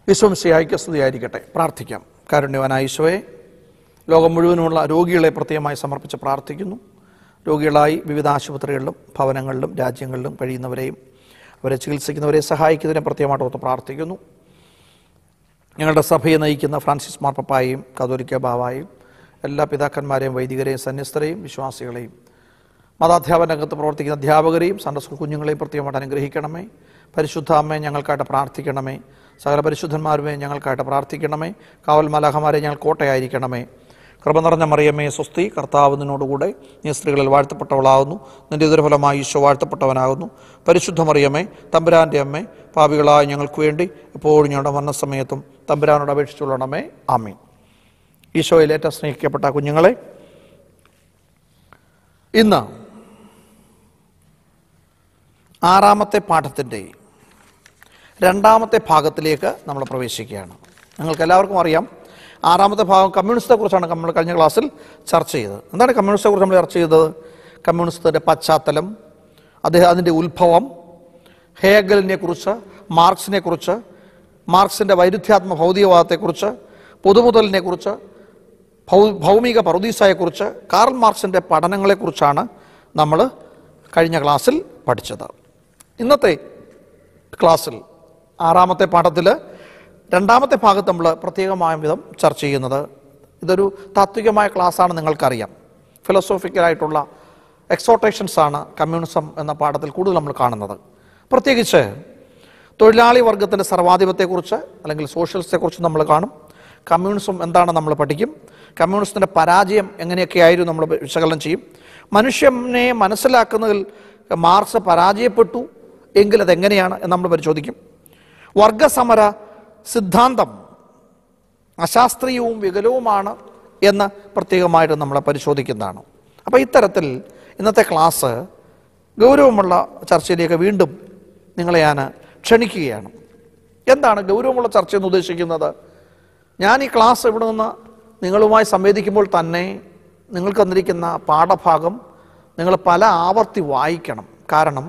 വിശ്വംശയായിക്ക് സ്തുതിയായിരിക്കട്ടെ പ്രാർത്ഥിക്കാം കാരുണ്യവനായ ഈശോയെ ലോകം മുഴുവനുമുള്ള രോഗികളെ പ്രത്യേകമായി സമർപ്പിച്ച് പ്രാർത്ഥിക്കുന്നു രോഗികളായി വിവിധ ആശുപത്രികളിലും ഭവനങ്ങളിലും രാജ്യങ്ങളിലും കഴിയുന്നവരെയും അവരെ ചികിത്സിക്കുന്നവരെ സഹായിക്കുന്നതിനെ പ്രത്യേകമായിട്ട് ഓർത്ത് പ്രാർത്ഥിക്കുന്നു ഞങ്ങളുടെ സഭയെ നയിക്കുന്ന ഫ്രാൻസിസ് മാർപ്പപ്പായെയും കത്തോലിക്ക ബാവായും എല്ലാ പിതാക്കന്മാരെയും വൈദികരെയും സന്യസ്തരെയും വിശ്വാസികളെയും മതാധ്യാപന രംഗത്ത് പ്രവർത്തിക്കുന്ന അധ്യാപകരെയും സൺഡേ സ്കൂൾ കുഞ്ഞുങ്ങളെയും പ്രത്യേകമായിട്ട് അനുഗ്രഹിക്കണമേ പരിശുദ്ധ അമ്മയെ ഞങ്ങൾക്കായിട്ട് പ്രാർത്ഥിക്കണമേ സകല പരിശുദ്ധന്മാരുമേ ഞങ്ങൾക്കായിട്ട് പ്രാർത്ഥിക്കണമേ കാവൽ മലാഹമാരെ ഞങ്ങൾ കോട്ടയായിരിക്കണമേ കൃപ നിറഞ്ഞ മറിയമ്മേ സ്വസ്തി കർത്താവ് നിന്നോടുകൂടെ നീ സ്ത്രീകളിൽ വാഴ്ത്തപ്പെട്ടവളാകുന്നു നിന്റെ ഇതരഫലമായി ഈശോ വാഴ്ത്തപ്പെട്ടവനാകുന്നു പരിശുദ്ധ മറിയമ്മേ തമ്പുരാൻ്റെ അമ്മേ പാപികളായ ഞങ്ങൾക്ക് വേണ്ടി എപ്പോഴും ഞങ്ങളുടെ മരണസമയത്തും തമ്പുരാനോട് അപേക്ഷിച്ചുകൊള്ളണമേ ആമീൻ ഈശോയിൽ ഏറ്റവും സ്നേഹിക്കപ്പെട്ട കുഞ്ഞുങ്ങളെ ഇന്ന് ആറാമത്തെ പാഠത്തിൻ്റെ രണ്ടാമത്തെ ഭാഗത്തിലേക്ക് നമ്മൾ പ്രവേശിക്കുകയാണ് നിങ്ങൾക്ക് എല്ലാവർക്കും അറിയാം ആറാമത്തെ ഭാഗം കമ്മ്യൂണിസ്റ്റത്തെ കുറിച്ചാണ് നമ്മൾ കഴിഞ്ഞ ക്ലാസ്സിൽ ചർച്ച ചെയ്തത് എന്താണ് കമ്മ്യൂണിസ്റ്റത്തെ കുറിച്ച് നമ്മൾ ചർച്ച ചെയ്തത് കമ്മ്യൂണിസ്റ്റത്തിൻ്റെ പശ്ചാത്തലം അദ്ദേഹം അതിൻ്റെ ഉത്ഭവം ഹേഗലിനെ കുറിച്ച് മാർക്സിനെ കുറിച്ച് മാർക്സിൻ്റെ വൈരുദ്ധ്യാത്മ ഭൗതികവാദത്തെക്കുറിച്ച് പൊതുമുതലിനെ കുറിച്ച് ഭൗ ഭൗമിക പറുദീസയെക്കുറിച്ച് കാർൽ മാർക്സിൻ്റെ പഠനങ്ങളെക്കുറിച്ചാണ് നമ്മൾ കഴിഞ്ഞ ക്ലാസ്സിൽ പഠിച്ചത് ഇന്നത്തെ ക്ലാസ്സിൽ ആറാമത്തെ പാഠത്തിൽ രണ്ടാമത്തെ ഭാഗത്ത് നമ്മൾ പ്രത്യേകമായ വിധം ചർച്ച ചെയ്യുന്നത് ഇതൊരു താത്വികമായ ക്ലാസ്സാണ് നിങ്ങൾക്കറിയാം ഫിലോസോഫിക്കലായിട്ടുള്ള എക്സോട്ടേഷൻസ് ആണ് കമ്മ്യൂണിസം എന്ന പാഠത്തിൽ കൂടുതൽ നമ്മൾ കാണുന്നത് പ്രത്യേകിച്ച് തൊഴിലാളി വർഗത്തിൻ്റെ സർവാധിപത്യത്തെക്കുറിച്ച് അല്ലെങ്കിൽ സോഷ്യലിസ്റ്റത്തെക്കുറിച്ച് നമ്മൾ കാണും കമ്മ്യൂണിസം എന്താണ് നമ്മൾ പഠിക്കും കമ്മ്യൂണിസത്തിൻ്റെ പരാജയം എങ്ങനെയൊക്കെയായിരുന്നു നമ്മൾ വിശകലനം ചെയ്യും മനുഷ്യനെ മനസ്സിലാക്കുന്നതിൽ മാർക്സ് പരാജയപ്പെട്ടു എങ്കിൽ അതെങ്ങനെയാണ് എന്ന് നമ്മൾ പരിശോധിക്കും വർഗസമര സിദ്ധാന്തം അശാസ്ത്രീയവും വികലവുമാണ് എന്ന് പ്രത്യേകമായിട്ട് നമ്മൾ പരിശോധിക്കുന്നതാണ് അപ്പോൾ ഇത്തരത്തിൽ ഇന്നത്തെ ക്ലാസ് ഗൗരവമുള്ള ചർച്ചയിലേക്ക് വീണ്ടും നിങ്ങളെ ഞാൻ ക്ഷണിക്കുകയാണ് എന്താണ് ഗൗരവമുള്ള ചർച്ച എന്ന് ഉദ്ദേശിക്കുന്നത് ഞാൻ ഈ ക്ലാസ് ഇവിടെ നിന്ന് നിങ്ങളുമായി സംവേദിക്കുമ്പോൾ തന്നെ നിങ്ങൾക്ക് തന്നിരിക്കുന്ന പാഠഭാഗം നിങ്ങൾ പല ആവർത്തി വായിക്കണം കാരണം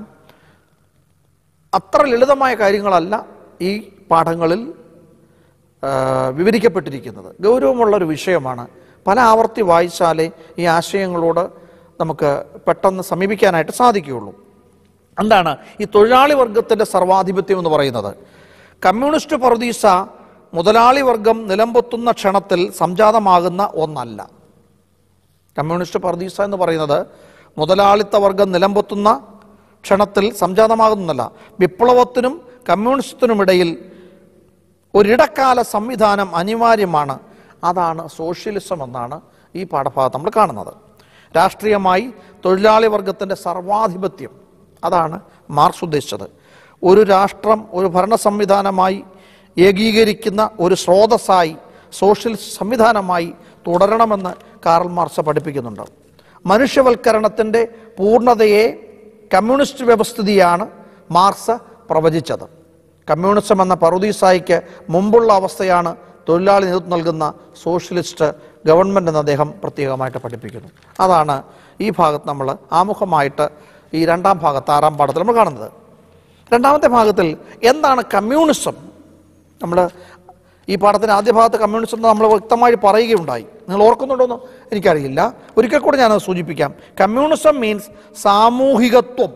അത്ര ലളിതമായ കാര്യങ്ങളല്ല ഈ പാഠങ്ങളിൽ ആ, വിവരിക്കപ്പെട്ടിരിക്കുന്നത് ഗൗരവമുള്ള ഒരു വിഷയമാണ് പല ആവർത്തി വായിച്ചാലേ ഈ ആശയങ്ങളോട് നമുക്ക് പെട്ടെന്ന് സമീപിക്കാനായിട്ട് സാധിക്കുകയുള്ളൂ എന്താണ് ഈ തൊഴിലാളി വർഗത്തിൻ്റെ സർവാധിപത്യം എന്ന് പറയുന്നത് കമ്മ്യൂണിസ്റ്റ് പറുദീസ മുതലാളി വർഗം നിലംപൊത്തുന്ന ക്ഷണത്തിൽ സംജാതമാകുന്ന ഒന്നല്ല കമ്മ്യൂണിസ്റ്റ് പർദീസ എന്ന് പറയുന്നത് മുതലാളിത്ത വർഗം നിലംപൊത്തുന്ന ക്ഷണത്തിൽ സംജാതമാകുന്നതല്ല വിപ്ലവത്തിനും കമ്മ്യൂണിസത്തിനുമിടയിൽ ഒരിടക്കാല സംവിധാനം അനിവാര്യമാണ് അതാണ് സോഷ്യലിസം എന്നാണ് ഈ പാഠഭാഗത്ത് നമ്മൾ കാണുന്നത് രാഷ്ട്രീയമായി തൊഴിലാളി വർഗത്തിൻ്റെ സർവാധിപത്യം അതാണ് മാർക്സ് ഉദ്ദേശിച്ചത് ഒരു രാഷ്ട്രം ഒരു ഭരണ സംവിധാനമായി ഏകീകരിക്കുന്ന ഒരു സ്രോതസ്സായി സോഷ്യലിസ്റ്റ് സംവിധാനമായി തുടരണമെന്ന് കാറൽ മാർക്സ് പഠിപ്പിക്കുന്നുണ്ട് മനുഷ്യവൽക്കരണത്തിൻ്റെ പൂർണ്ണതയെ കമ്മ്യൂണിസ്റ്റ് വ്യവസ്ഥിതിയാണ് മാർക്സ് പ്രവചിച്ചത് കമ്മ്യൂണിസം എന്ന പറുദീസായിക്ക് മുമ്പുള്ള അവസ്ഥയാണ് തൊഴിലാളി നേതൃത്വം നൽകുന്ന സോഷ്യലിസ്റ്റ് ഗവൺമെൻറ് എന്ന് അദ്ദേഹം പ്രത്യേകമായിട്ട് പഠിപ്പിക്കുന്നു അതാണ് ഈ ഭാഗത്ത് നമ്മൾ ആമുഖമായിട്ട് ഈ രണ്ടാം ഭാഗത്ത് ആറാം പാഠത്തിൽ നമ്മൾ കാണുന്നത് രണ്ടാമത്തെ ഭാഗത്തിൽ എന്താണ് കമ്മ്യൂണിസം നമ്മൾ ഈ പാഠത്തിൻ്റെ ആദ്യ ഭാഗത്ത് കമ്മ്യൂണിസം എന്ന് നമ്മൾ വ്യക്തമായി പറയുകയുണ്ടായി നിങ്ങൾ ഓർക്കുന്നുണ്ടോയെന്ന് എനിക്കറിയില്ല ഒരിക്കൽ കൂടെ ഞാനത് സൂചിപ്പിക്കാം കമ്മ്യൂണിസം മീൻസ് സാമൂഹികത്വം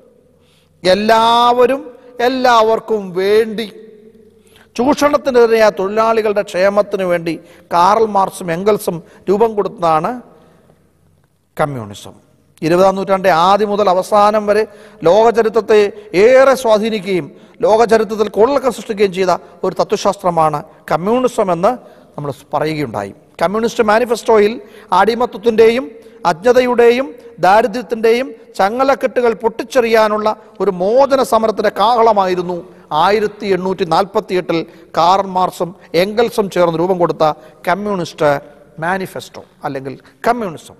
എല്ലാവരും എല്ലാവർക്കും വേണ്ടി ചൂഷണത്തിനെതിരെയായ തൊഴിലാളികളുടെ ക്ഷേമത്തിന് വേണ്ടി കാറൽ മാർക്സും എംഗൽസും രൂപം കൊടുത്തതാണ് കമ്മ്യൂണിസം ഇരുപതാം നൂറ്റാണ്ടിന്റെ ആദ്യം മുതൽ അവസാനം വരെ ലോകചരിത്രത്തെ ഏറെ സ്വാധീനിക്കുകയും ലോകചരിത്രത്തിൽ കൊള്ളക്ക സൃഷ്ടിക്കുകയും ചെയ്ത ഒരു തത്വശാസ്ത്രമാണ് കമ്മ്യൂണിസം എന്ന് നമ്മൾ പറയുകയുണ്ടായി കമ്മ്യൂണിസ്റ്റ് മാനിഫെസ്റ്റോയിൽ അടിമത്വത്തിൻ്റെയും അജ്ഞതയുടെയും ദാരിദ്ര്യത്തിൻ്റെയും ചങ്ങലക്കെട്ടുകൾ പൊട്ടിച്ചെറിയാനുള്ള ഒരു മോചന സമരത്തിൻ്റെ കാഹളമായിരുന്നു ആയിരത്തി എണ്ണൂറ്റി നാൽപ്പത്തി എട്ടിൽ കാറൽ മാർക്സും എംഗൽസും ചേർന്ന് രൂപം കൊടുത്ത കമ്മ്യൂണിസ്റ്റ് മാനിഫെസ്റ്റോ അല്ലെങ്കിൽ കമ്മ്യൂണിസം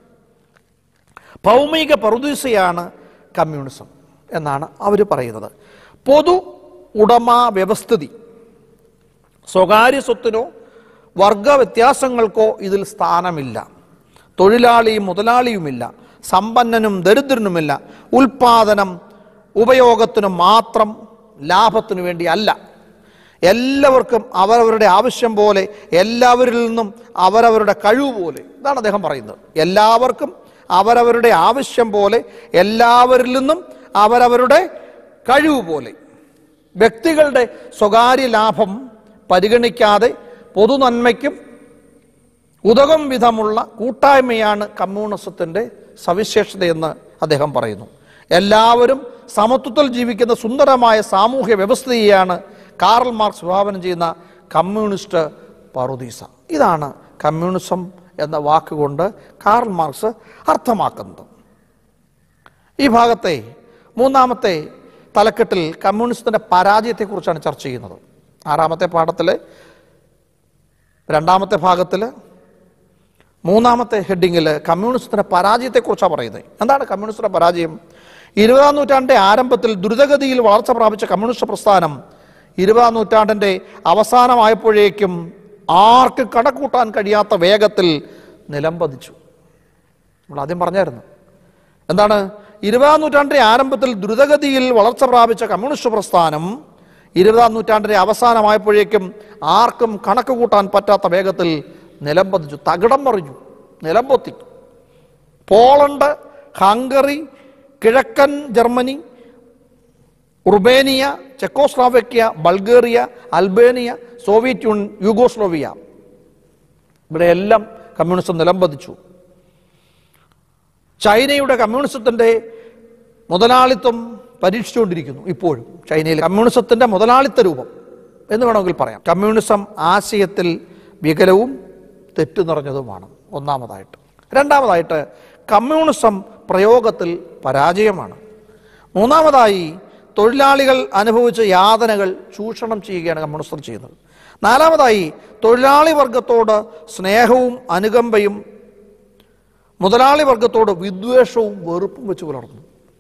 ഭൗമിക പറുദീസയാണ് കമ്മ്യൂണിസം എന്നാണ് അവർ പറയുന്നത് പൊതു ഉടമ വ്യവസ്ഥിതി സ്വകാര്യ സ്വത്തിനോ വർഗ വ്യത്യാസങ്ങൾക്കോ ഇതിൽ സ്ഥാനമില്ല തൊഴിലാളിയും മുതലാളിയുമില്ല സമ്പന്നനും ദരിദ്രനുമില്ല ഉൽപാദനം ഉപയോഗത്തിനു മാത്രം ലാഭത്തിനു വേണ്ടി അല്ല എല്ലാവർക്കും അവരവരുടെ ആവശ്യം പോലെ എല്ലാവരിൽ നിന്നും അവരവരുടെ കഴിവ് പോലെ ഇതാണ് അദ്ദേഹം പറയുന്നത് എല്ലാവർക്കും അവരവരുടെ ആവശ്യം പോലെ എല്ലാവരിൽ നിന്നും അവരവരുടെ കഴിവ് പോലെ വ്യക്തികളുടെ സ്വകാര്യ ലാഭം പരിഗണിക്കാതെ പൊതുനന്മയ്ക്കും ഉതകം വിധമുള്ള കൂട്ടായ്മയാണ് കമ്മ്യൂണിസത്തിൻ്റെ സവിശേഷതയെന്ന് അദ്ദേഹം പറയുന്നു എല്ലാവരും സമത്വത്തിൽ ജീവിക്കുന്ന സുന്ദരമായ സാമൂഹ്യ വ്യവസ്ഥയെയാണ് കാറൽ മാർക്സ് വിഭാവനം ചെയ്യുന്ന കമ്മ്യൂണിസ്റ്റ് പറുദീസ ഇതാണ് കമ്മ്യൂണിസം എന്ന വാക്കുകൊണ്ട് കാറൽ മാർക്സ് അർത്ഥമാക്കുന്നത് ഈ ഭാഗത്തെ മൂന്നാമത്തെ തലക്കെട്ടിൽ കമ്മ്യൂണിസത്തിൻ്റെ പരാജയത്തെക്കുറിച്ചാണ് ചർച്ച ചെയ്യുന്നത് ആറാമത്തെ പാഠത്തിലെ രണ്ടാമത്തെ ഭാഗത്തിൽ മൂന്നാമത്തെ ഹെഡിങ്ങിൽ കമ്മ്യൂണിസത്തിൻ്റെ പരാജയത്തെക്കുറിച്ചാണ് പറയുന്നത് എന്താണ് കമ്മ്യൂണിസ്റ്റിൻ്റെ പരാജയം ഇരുപതാം നൂറ്റാണ്ടിൻ്റെ ആരംഭത്തിൽ ദ്രുതഗതിയിൽ വളർച്ച പ്രാപിച്ച കമ്മ്യൂണിസ്റ്റ് പ്രസ്ഥാനം ഇരുപതാം നൂറ്റാണ്ടിൻ്റെ അവസാനമായപ്പോഴേക്കും ആർക്ക് കണക്കൂട്ടാൻ കഴിയാത്ത വേഗത്തിൽ നിലംപതിച്ചു നമ്മൾ ആദ്യം പറഞ്ഞായിരുന്നു എന്താണ് ഇരുപതാം നൂറ്റാണ്ടിന്റെ ആരംഭത്തിൽ ദ്രുതഗതിയിൽ വളർച്ച പ്രാപിച്ച കമ്മ്യൂണിസ്റ്റ് പ്രസ്ഥാനം ഇരുപതാം നൂറ്റാണ്ടിന്റെ അവസാനമായപ്പോഴേക്കും ആർക്കും കണക്ക് കൂട്ടാൻ പറ്റാത്ത വേഗത്തിൽ നിലംപതിച്ചു തകിടം മറിഞ്ഞു നിലംപൊത്തി പോളണ്ട് ഹംഗറി കിഴക്കൻ Germany Romania Czechoslovakia Bulgaria Albania Soviet Union Yugoslavia ഇവിടെയെല്ലാം കമ്മ്യൂണിസം നിലംപതിച്ചു ചൈനയുടെ കമ്മ്യൂണിസത്തിൻ്റെ മുതലാളിത്തം പരീക്ഷിച്ചുകൊണ്ടിരിക്കുന്നു ഇപ്പോഴും ചൈനയിൽ കമ്മ്യൂണിസത്തിൻ്റെ മുതലാളിത്ത രൂപം എന്ന് വേണമെങ്കിൽ പറയാം കമ്മ്യൂണിസം ആശയത്തിൽ വികലവും തെറ്റു നിറഞ്ഞതുമാണ് ഒന്നാമതായിട്ട് രണ്ടാമതായിട്ട് കമ്മ്യൂണിസം പ്രയോഗത്തിൽ പരാജയമാണ് മൂന്നാമതായി തൊഴിലാളികൾ അനുഭവിച്ച യാതനകൾ ചൂഷണം ചെയ്യുകയാണ് കമ്മ്യൂണിസം ചെയ്യുന്നത് നാലാമതായി തൊഴിലാളി വർഗത്തോട് സ്നേഹവും അനുകമ്പയും മുതലാളി വർഗത്തോട് വിദ്വേഷവും വെറുപ്പും വെച്ച് പുലർന്നു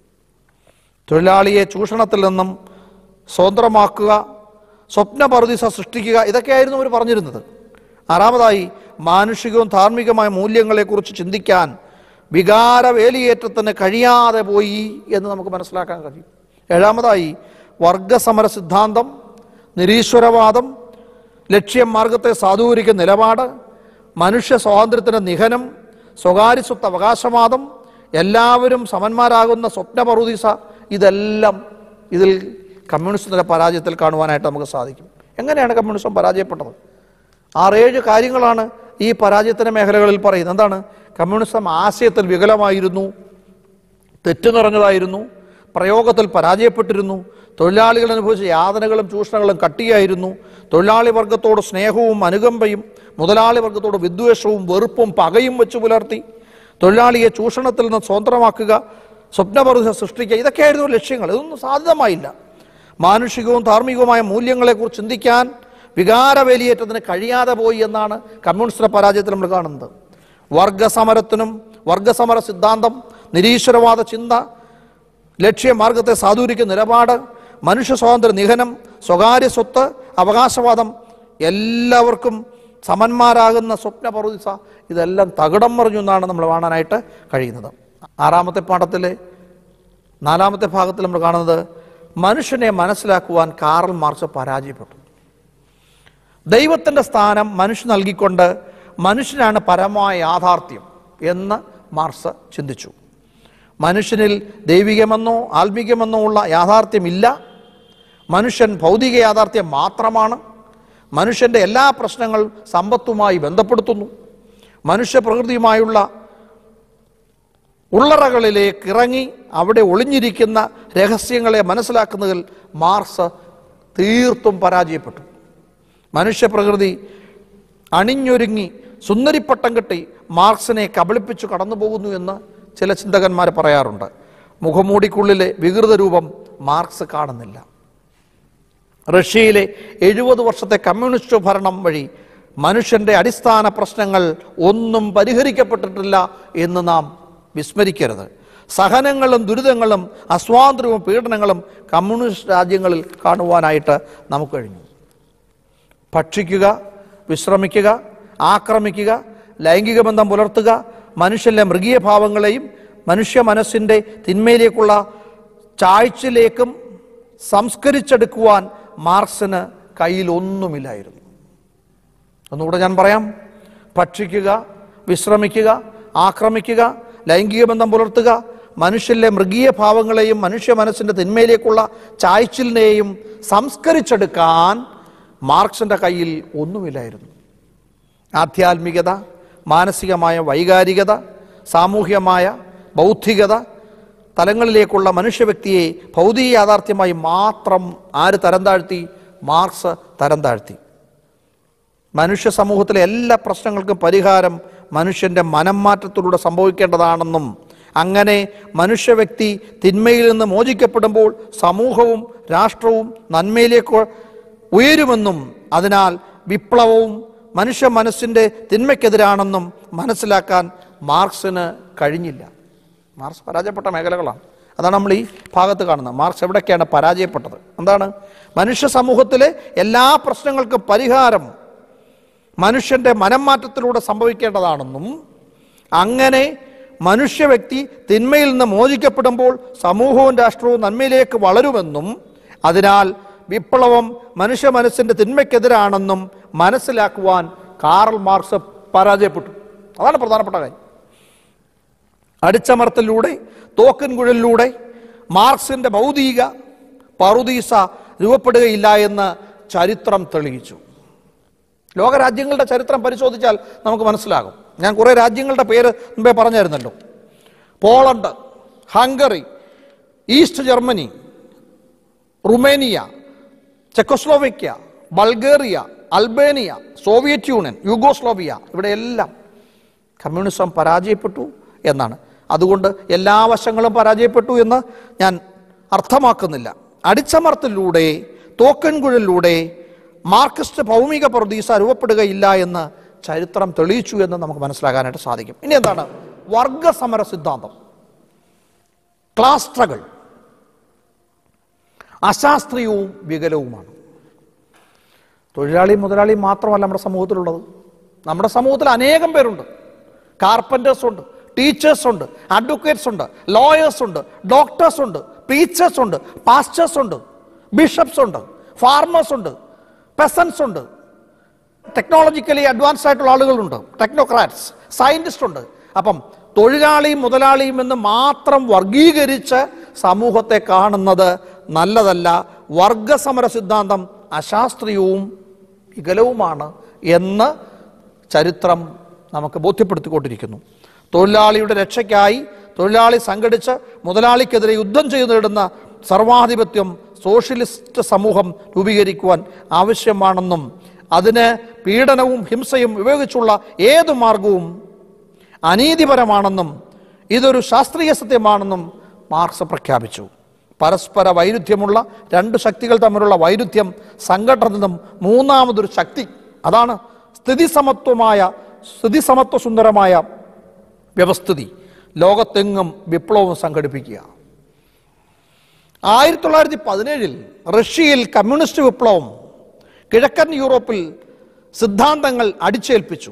തൊഴിലാളിയെ ചൂഷണത്തിൽ നിന്നും സ്വതന്ത്രമാക്കുക സ്വപ്നപറുദിസ സൃഷ്ടിക്കുക ഇതൊക്കെയായിരുന്നു അവർ പറഞ്ഞിരുന്നത് ആറാമതായി മാനുഷികവും ധാർമ്മികമായ മൂല്യങ്ങളെക്കുറിച്ച് ചിന്തിക്കാൻ വികാര വേലിയേറ്റത്തിന് കഴിയാതെ പോയി എന്ന് നമുക്ക് മനസ്സിലാക്കാൻ കഴിയും ഏഴാമതായി വർഗസമര സിദ്ധാന്തം നിരീശ്വരവാദം ലക്ഷ്യം മാർഗത്തെ സാധൂകരിക്കുന്ന നിലപാട് മനുഷ്യ സ്വാതന്ത്ര്യത്തിൻ്റെ നിഹനം സ്വകാര്യ സ്വത്ത് അവകാശവാദം എല്ലാവരും സമന്മാരാകുന്ന സ്വപ്നപറുദീസ ഇതെല്ലാം ഇതിൽ കമ്മ്യൂണിസത്തിൻ്റെ പരാജയത്തിൽ കാണുവാനായിട്ട് നമുക്ക് സാധിക്കും എങ്ങനെയാണ് കമ്മ്യൂണിസം പരാജയപ്പെട്ടത് ആറേഴ് കാര്യങ്ങളാണ് ഈ പരാജയത്തിൻ്റെ മേഖലകളിൽ പറയുന്നത് എന്താണ് കമ്മ്യൂണിസം ആശയത്തിൽ വികലമായിരുന്നു തെറ്റു നിറഞ്ഞതായിരുന്നു പ്രയോഗത്തിൽ പരാജയപ്പെട്ടിരുന്നു തൊഴിലാളികൾ അനുഭവിച്ച യാതനകളും ചൂഷണങ്ങളും കട്ടിയായിരുന്നു തൊഴിലാളി വർഗത്തോട് സ്നേഹവും അനുകമ്പയും മുതലാളി വർഗത്തോട് വിദ്വേഷവും വെറുപ്പും പകയും വെച്ച് പുലർത്തി തൊഴിലാളിയെ ചൂഷണത്തിൽ നിന്ന് സ്വതന്ത്രമാക്കുക സ്വപ്നപറുത സൃഷ്ടിക്കുക ഇതൊക്കെയായിരുന്നു ലക്ഷ്യങ്ങൾ ഇതൊന്നും സാധ്യതമായില്ല മാനുഷികവും ധാർമ്മികവുമായ മൂല്യങ്ങളെക്കുറിച്ച് ചിന്തിക്കാൻ വികാരവേലിയേറ്റത്തിന് കഴിയാതെ പോയി എന്നാണ് കമ്മ്യൂണിസ്റ്റിന്റെ പരാജയത്തിൽ നമ്മൾ കാണുന്നത് വർഗസമരത്തിനും വർഗസമര സിദ്ധാന്തം നിരീശ്വരവാദ ചിന്ത ലക്ഷ്യമാർഗത്തെ സാധൂരിക്കുന്ന നിലപാട് മനുഷ്യ സ്വാതന്ത്ര്യ നിഹനം സ്വകാര്യ സ്വത്ത് അവകാശവാദം എല്ലാവർക്കും സമന്മാരാകുന്ന സ്വപ്ന പറുദിസ ഇതെല്ലാം തകിടം മറിഞ്ഞു എന്നാണ് നമ്മൾ കാണാനായിട്ട് കഴിയുന്നത് ആറാമത്തെ പാഠത്തിലെ നാലാമത്തെ ഭാഗത്തിൽ നമ്മൾ കാണുന്നത് മനുഷ്യനെ മനസ്സിലാക്കുവാൻ കാറൽ മാർക്സ് പരാജയപ്പെട്ടു ദൈവത്തിൻ്റെ സ്ഥാനം മനുഷ്യൻ നൽകിക്കൊണ്ട് മനുഷ്യനാണ് പരമായ യാഥാർത്ഥ്യം എന്ന് മാർക്സ് ചിന്തിച്ചു മനുഷ്യനിൽ ദൈവികമെന്നോ ആത്മീകമെന്നോ ഉള്ള യാഥാർത്ഥ്യമില്ല മനുഷ്യൻ ഭൗതിക യാഥാർത്ഥ്യം മാത്രമാണ് മനുഷ്യൻ്റെ എല്ലാ പ്രശ്നങ്ങൾ സമ്പത്തുമായി ബന്ധപ്പെടുത്തുന്നു മനുഷ്യ പ്രകൃതിയുമായുള്ള ഉള്ളറകളിലേക്ക് ഇറങ്ങി അവിടെ ഒളിഞ്ഞിരിക്കുന്ന രഹസ്യങ്ങളെ മനസ്സിലാക്കുന്നതിൽ മാർസ് തീർത്തും പരാജയപ്പെട്ടു മനുഷ്യപ്രകൃതി അണിഞ്ഞൊരുങ്ങി സുന്ദരിപ്പട്ടം കെട്ടി മാർക്സിനെ കബളിപ്പിച്ചു കടന്നു പോകുന്നു എന്ന് ചില ചിന്തകന്മാർ പറയാറുണ്ട് മുഖമൂടിക്കുള്ളിലെ വികൃത രൂപം മാർക്സ് കാണുന്നില്ല റഷ്യയിലെ എഴുപത് വർഷത്തെ കമ്മ്യൂണിസ്റ്റ് ഭരണം വഴി മനുഷ്യന്റെ അടിസ്ഥാന പ്രശ്നങ്ങൾ ഒന്നും പരിഹരിക്കപ്പെട്ടിട്ടില്ല എന്ന് നാം വിസ്മരിക്കരുത് സഹനങ്ങളും ദുരിതങ്ങളും അസ്വാതന്ത്ര്യവും പീഡനങ്ങളും കമ്മ്യൂണിസ്റ്റ് രാജ്യങ്ങളിൽ കാണുവാനായിട്ട് നമുക്ക് കഴിഞ്ഞു ഭക്ഷിക്കുക വിശ്രമിക്കുക ആക്രമിക്കുക ലൈംഗിക ബന്ധം പുലർത്തുക മനുഷ്യന്റെ മൃഗീയ ഭാവങ്ങളെയും മനുഷ്യ മനസ്സിൻ്റെ തിന്മയിലേക്കുള്ള ചാഴ്ചയിലേക്കും സംസ്കരിച്ചെടുക്കുവാൻ മാർക്സിന് കയ്യിൽ ഒന്നുമില്ലായിരുന്നു ഒന്നുകൂടെ ഞാൻ പറയാം ഭക്ഷിക്കുക വിശ്രമിക്കുക ആക്രമിക്കുക ലൈംഗിക ബന്ധം പുലർത്തുക മനുഷ്യരിലെ മൃഗീയ ഭാവങ്ങളെയും മനുഷ്യ മനസ്സിൻ്റെ തിന്മയിലേക്കുള്ള ചായ്ച്ചിലിനെയും സംസ്കരിച്ചെടുക്കാൻ മാർക്സിൻ്റെ കയ്യിൽ ഒന്നുമില്ലായിരുന്നു ആധ്യാത്മികത മാനസികമായ വൈകാരികത സാമൂഹ്യമായ ബൗദ്ധികത തലങ്ങളിലേക്കുള്ള മനുഷ്യവ്യക്തിയെ ഭൗതിക യാഥാർത്ഥ്യമായി മാത്രം ആര് തരം താഴ്ത്തി മാർക്സ് തരം താഴ്ത്തി മനുഷ്യ സമൂഹത്തിലെ എല്ലാ പ്രശ്നങ്ങൾക്കും പരിഹാരം മനുഷ്യൻ്റെ മനം മാറ്റത്തിലൂടെ സംഭവിക്കേണ്ടതാണെന്നും അങ്ങനെ മനുഷ്യ വ്യക്തി തിന്മയിൽ നിന്ന് മോചിക്കപ്പെടുമ്പോൾ സമൂഹവും രാഷ്ട്രവും നന്മയിലേക്ക് ഉയരുമെന്നും അതിനാൽ വിപ്ലവവും മനുഷ്യ മനസ്സിൻ്റെ തിന്മയ്ക്കെതിരാണെന്നും മനസ്സിലാക്കാൻ മാർക്സിന് കഴിഞ്ഞില്ല മാർക്സ് പരാജയപ്പെട്ട മേഖലകളാണ് അതാണ് നമ്മൾ ഈ ഭാഗത്ത് കാണുന്നത് മാർക്സ് എവിടൊക്കെയാണ് പരാജയപ്പെട്ടത് എന്താണ് മനുഷ്യ സമൂഹത്തിലെ എല്ലാ പ്രശ്നങ്ങൾക്കും പരിഹാരം മനുഷ്യൻ്റെ മനം മാറ്റത്തിലൂടെ സംഭവിക്കേണ്ടതാണെന്നും അങ്ങനെ മനുഷ്യ വ്യക്തി തിന്മയിൽ നിന്ന് മോചിക്കപ്പെടുമ്പോൾ സമൂഹവും രാഷ്ട്രവും നന്മയിലേക്ക് വളരുമെന്നും അതിനാൽ വിപ്ലവം മനുഷ്യ മനസ്സിൻ്റെ തിന്മയ്ക്കെതിരാണെന്നും മനസ്സിലാക്കുവാൻ കാറൽ മാർക്സ് പരാജയപ്പെട്ടു അതാണ് പ്രധാനപ്പെട്ട കാര്യം അടിച്ചമർത്തലിലൂടെ തോക്കൻകുഴലിലൂടെ മാർക്സിന്റെ ഭൗതിക പറുദീസ രൂപപ്പെടുകയില്ല എന്ന് ചരിത്രം തെളിയിച്ചു ലോകരാജ്യങ്ങളുടെ ചരിത്രം പരിശോധിച്ചാൽ നമുക്ക് മനസ്സിലാകും ഞാൻ കുറേ രാജ്യങ്ങളുടെ പേര് മുമ്പേ പറഞ്ഞായിരുന്നല്ലോ Poland Hungary East Germany Romania Czechoslovakia Bulgaria Albania Soviet Union Yugoslavia ഇവിടെയെല്ലാം കമ്മ്യൂണിസം പരാജയപ്പെട്ടു എന്നാണ് അതുകൊണ്ട് എല്ലാ വശങ്ങളും പരാജയപ്പെട്ടു എന്ന് ഞാൻ അർത്ഥമാക്കുന്നില്ല അടിച്ചമർത്തലിലൂടെ തോക്കൻകുഴലിലൂടെ മാർക്സിസ്റ്റ് ഭൗമിക പ്രതീസ രൂപപ്പെടുകയില്ല എന്ന് ചരിത്രം തെളിയിച്ചു എന്ന് നമുക്ക് മനസ്സിലാക്കാനായിട്ട് സാധിക്കും ഇനി എന്താണ് വർഗസമര സിദ്ധാന്തം ക്ലാസ് സ്ട്രഗിൾ അശാസ്ത്രീയവും വികലവുമാണ് തൊഴിലാളി മുതലാളി മാത്രമല്ല നമ്മുടെ സമൂഹത്തിലുള്ളത് നമ്മുടെ സമൂഹത്തിൽ അനേകം പേരുണ്ട് കാർപ്പൻറ്റേഴ്സ് ഉണ്ട് ടീച്ചേഴ്സ് ഉണ്ട് അഡ്വക്കേറ്റ്സ് ഉണ്ട് ലോയേഴ്സ് ഉണ്ട് ഡോക്ടേഴ്സ് ഉണ്ട് ടീച്ചേഴ്സ് ഉണ്ട് പാസ്റ്റേഴ്സ് ഉണ്ട് ബിഷപ്സ് ഉണ്ട് ഫാർമേഴ്സ് ഉണ്ട് പെസൻസ് ഉണ്ട് ടെക്നോളജിക്കലി അഡ്വാൻസ് ആയിട്ടുള്ള ആളുകളുണ്ട് ടെക്നോക്രാറ്റ്സ് സയൻറ്റിസ്റ്റ് ഉണ്ട് അപ്പം തൊഴിലാളിയും മുതലാളിയും എന്ന് മാത്രം വർഗീകരിച്ച് സമൂഹത്തെ കാണുന്നത് നല്ലതല്ല വർഗസമര സിദ്ധാന്തം അശാസ്ത്രീയവും വികലവുമാണ് എന്ന് ചരിത്രം നമുക്ക് ബോധ്യപ്പെടുത്തിക്കൊണ്ടിരിക്കുന്നു തൊഴിലാളിയുടെ രക്ഷയ്ക്കായി തൊഴിലാളി സംഘടിച്ച് മുതലാളിക്കെതിരെ യുദ്ധം ചെയ്തു നേടുന്ന സർവാധിപത്യം സോഷ്യലിസ്റ്റ് സമൂഹം രൂപീകരിക്കുവാൻ ആവശ്യമാണെന്നും അതിന് പീഡനവും ഹിംസയും ഉപയോഗിച്ചുള്ള ഏതു മാർഗവും അനീതിപരമാണെന്നും ഇതൊരു ശാസ്ത്രീയ സത്യമാണെന്നും മാർക്സ് പ്രഖ്യാപിച്ചു പരസ്പര വൈരുദ്ധ്യമുള്ള രണ്ട് ശക്തികൾ തമ്മിലുള്ള വൈരുദ്ധ്യം സംഘടനതും മൂന്നാമതൊരു ശക്തി അതാണ് സ്ഥിതിസമത്വമായ സ്ഥിതിസമത്വ സുന്ദരമായ വ്യവസ്ഥിതി ലോകത്തെങ്ങും വിപ്ലവം സംഘടിപ്പിക്കുക ആയിരത്തി തൊള്ളായിരത്തി പതിനേഴിൽ റഷ്യയിൽ കമ്മ്യൂണിസ്റ്റ് വിപ്ലവം കിഴക്കൻ യൂറോപ്പിൽ സിദ്ധാന്തങ്ങൾ അടിച്ചേൽപ്പിച്ചു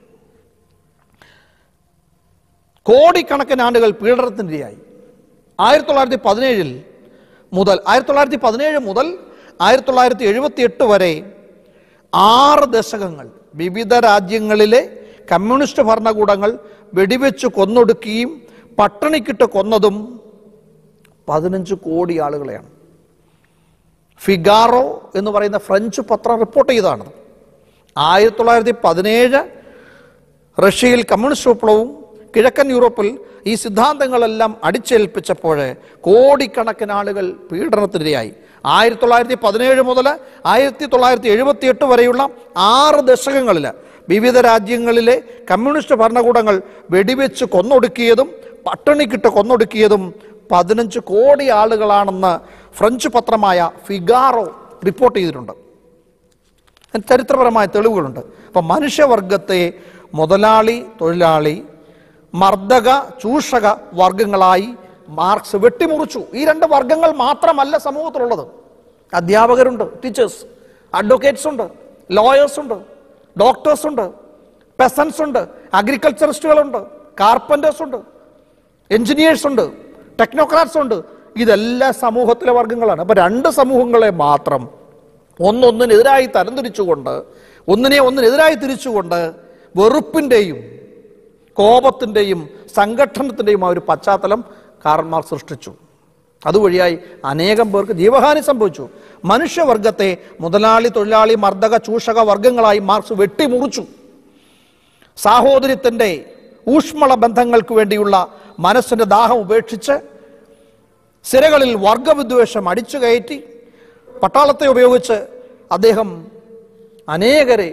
കോടിക്കണക്കിന് ആണ്ടുകൾ പീഡനത്തിനിരയായി ആയിരത്തി തൊള്ളായിരത്തി പതിനേഴിൽ മുതൽ ആയിരത്തി തൊള്ളായിരത്തി പതിനേഴ് മുതൽ ആയിരത്തി തൊള്ളായിരത്തി എഴുപത്തി എട്ട് വരെ ആറ് ദശകങ്ങൾ വിവിധ രാജ്യങ്ങളിലെ കമ്മ്യൂണിസ്റ്റ് ഭരണകൂടങ്ങൾ വെടിവെച്ച് കൊന്നൊടുക്കുകയും പട്ടിണിക്കിട്ട് കൊന്നതും പതിനഞ്ച് കോടി ആളുകളെയാണ് ഫിഗാറോ എന്ന് പറയുന്ന ഫ്രഞ്ച് പത്രം റിപ്പോർട്ട് ചെയ്തതാണ് ആയിരത്തി തൊള്ളായിരത്തി പതിനേഴ് റഷ്യയിൽ കമ്മ്യൂണിസ്റ്റ് വിപ്ലവവും കിഴക്കൻ യൂറോപ്പിൽ ഈ സിദ്ധാന്തങ്ങളെല്ലാം അടിച്ചേൽപ്പിച്ചപ്പോൾ കോടിക്കണക്കിന് ആളുകൾ പീഡനത്തിനിരയായി ആയിരത്തി തൊള്ളായിരത്തി പതിനേഴ് മുതൽ ആയിരത്തി തൊള്ളായിരത്തി എഴുപത്തി എട്ട് വരെയുള്ള ആറ് ദശകങ്ങളിൽ വിവിധ രാജ്യങ്ങളിലെ കമ്മ്യൂണിസ്റ്റ് ഭരണകൂടങ്ങൾ വെടിവെച്ച് കൊന്നൊടുക്കിയതും പട്ടിണിക്കിട്ട് കൊന്നൊടുക്കിയതും പതിനഞ്ച് കോടി ആളുകളാണെന്ന് ഫ്രഞ്ച് പത്രമായ ഫിഗാറോ റിപ്പോർട്ട് ചെയ്തിട്ടുണ്ട് അതിന് ചരിത്രപരമായ തെളിവുകളുണ്ട് അപ്പം മനുഷ്യവർഗത്തെ മുതലാളി തൊഴിലാളി മർദ്ദക ചൂഷക വർഗങ്ങളായി മാർക്സ് വെട്ടിമുറിച്ചു ഈ രണ്ട് വർഗങ്ങൾ മാത്രമല്ല സമൂഹത്തിലുള്ളത് അധ്യാപകരുണ്ട് ടീച്ചേഴ്സ് അഡ്വക്കേറ്റ്സ് ഉണ്ട് ലോയേഴ്സ് ഉണ്ട് ഡോക്ടേഴ്സ് ഉണ്ട് പെസൻസ് ഉണ്ട് അഗ്രികൾച്ചറിസ്റ്റുകളുണ്ട് കാർപ്പൻറ്റേഴ്സ് ഉണ്ട് എഞ്ചിനീയേഴ്സ് ഉണ്ട് ടെക്നോക്രാറ്റ്സ് ഉണ്ട് ഇതെല്ലാം സമൂഹത്തിലെ വർഗങ്ങളാണ് അപ്പം രണ്ട് സമൂഹങ്ങളെ മാത്രം ഒന്നൊന്നിനെതിരായി തരംതിരിച്ചുകൊണ്ട് ഒന്നിനെ ഒന്നിനെതിരായി തിരിച്ചുകൊണ്ട് വെറുപ്പിൻ്റെയും കോപത്തിൻ്റെയും സംഘട്ടനത്തിൻ്റെയും ആ ഒരു പശ്ചാത്തലം കാരന്മാർ സൃഷ്ടിച്ചു അതുവഴിയായി അനേകം പേർക്ക് ജീവഹാനി സംഭവിച്ചു മനുഷ്യവർഗത്തെ മുതലാളി തൊഴിലാളി മർദ്ദക ചൂഷക വർഗങ്ങളായി മാർക്സ് വെട്ടിമുറിച്ചു സാഹോദര്യത്തിൻ്റെ ഊഷ്മള ബന്ധങ്ങൾക്ക് വേണ്ടിയുള്ള മനസ്സിൻ്റെ ദാഹം ഉപേക്ഷിച്ച് സിരകളിൽ വർഗവിദ്വേഷം അടിച്ചു കയറ്റി പട്ടാളത്തെ ഉപയോഗിച്ച് അദ്ദേഹം അനേകരെ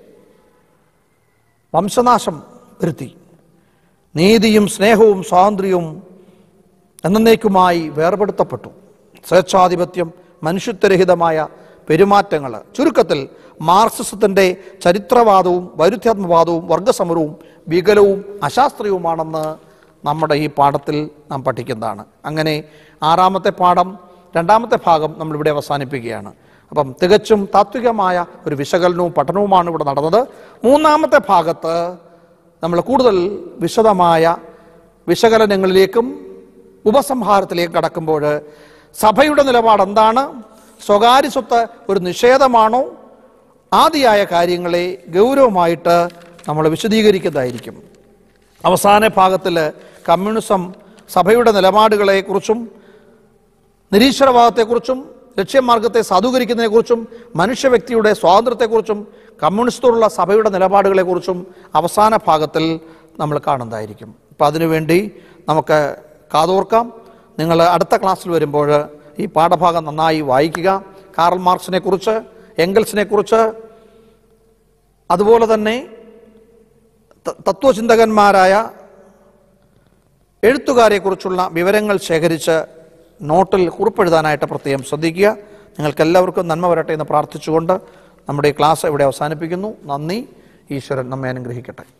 വംശനാശം വരുത്തി നീതിയും സ്നേഹവും സ്വാതന്ത്ര്യവും എന്നേക്കുമായി വേർപെടുത്തപ്പെട്ടു സ്വേച്ഛാധിപത്യം മനുഷ്യത്വരഹിതമായ പെരുമാറ്റങ്ങൾ ചുരുക്കത്തിൽ മാർക്സിസത്തിൻ്റെ ചരിത്രവാദവും വൈരുദ്ധ്യാത്മവാദവും വർഗസമരവും വികലവും അശാസ്ത്രീയവുമാണെന്ന് നമ്മുടെ ഈ പാഠത്തിൽ നാം പഠിക്കുന്നതാണ് അങ്ങനെ ആറാമത്തെ പാഠം രണ്ടാമത്തെ ഭാഗം നമ്മളിവിടെ അവസാനിപ്പിക്കുകയാണ് അപ്പം തികച്ചും താത്വികമായ ഒരു വിശകലനവും പഠനവുമാണ് ഇവിടെ നടന്നത് മൂന്നാമത്തെ ഭാഗത്ത് നമ്മൾ കൂടുതൽ വിശദമായ വിശകലനങ്ങളിലേക്കും ഉപസംഹാരത്തിലേക്ക് കടക്കുമ്പോൾ സഭയുടെ നിലപാട് എന്താണ് സ്വകാര്യ സ്വത്ത് ഒരു നിഷേധമാണോ ആദിയായ കാര്യങ്ങളെ ഗൗരവമായിട്ട് നമ്മൾ വിശദീകരിക്കുന്നതായിരിക്കും അവസാന ഭാഗത്തിൽ കമ്മ്യൂണിസം സഭയുടെ നിലപാടുകളെക്കുറിച്ചും നിരീശ്വരവാദത്തെക്കുറിച്ചും ലക്ഷ്യമാർഗത്തെ സാധൂകരിക്കുന്നതിനെക്കുറിച്ചും മനുഷ്യ വ്യക്തിയുടെ സ്വാതന്ത്ര്യത്തെക്കുറിച്ചും കമ്മ്യൂണിസ്റ്റോടുള്ള സഭയുടെ നിലപാടുകളെക്കുറിച്ചും അവസാന ഭാഗത്തിൽ നമ്മൾ കാണുന്നതായിരിക്കും അപ്പം അതിനുവേണ്ടി നമുക്ക് കാതോർക്കാം നിങ്ങൾ അടുത്ത ക്ലാസ്സിൽ വരുമ്പോൾ ഈ പാഠഭാഗം നന്നായി വായിക്കുക കാറൽ മാർക്സിനെ കുറിച്ച് എംഗൽസിനെ കുറിച്ച് അതുപോലെ തന്നെ ത- തത്വചിന്തകന്മാരായ എഴുത്തുകാരെക്കുറിച്ചുള്ള വിവരങ്ങൾ ശേഖരിച്ച് നോട്ടിൽ കുറിപ്പെഴുതാനായിട്ട് പ്രത്യേകം ശ്രദ്ധിക്കുക നിങ്ങൾക്കെല്ലാവർക്കും നന്മ വരട്ടെ എന്ന് പ്രാർത്ഥിച്ചുകൊണ്ട് നമ്മുടെ ഈ ക്ലാസ് ഇവിടെ അവസാനിപ്പിക്കുന്നു നന്ദി ഈശ്വരൻ നമ്മെ അനുഗ്രഹിക്കട്ടെ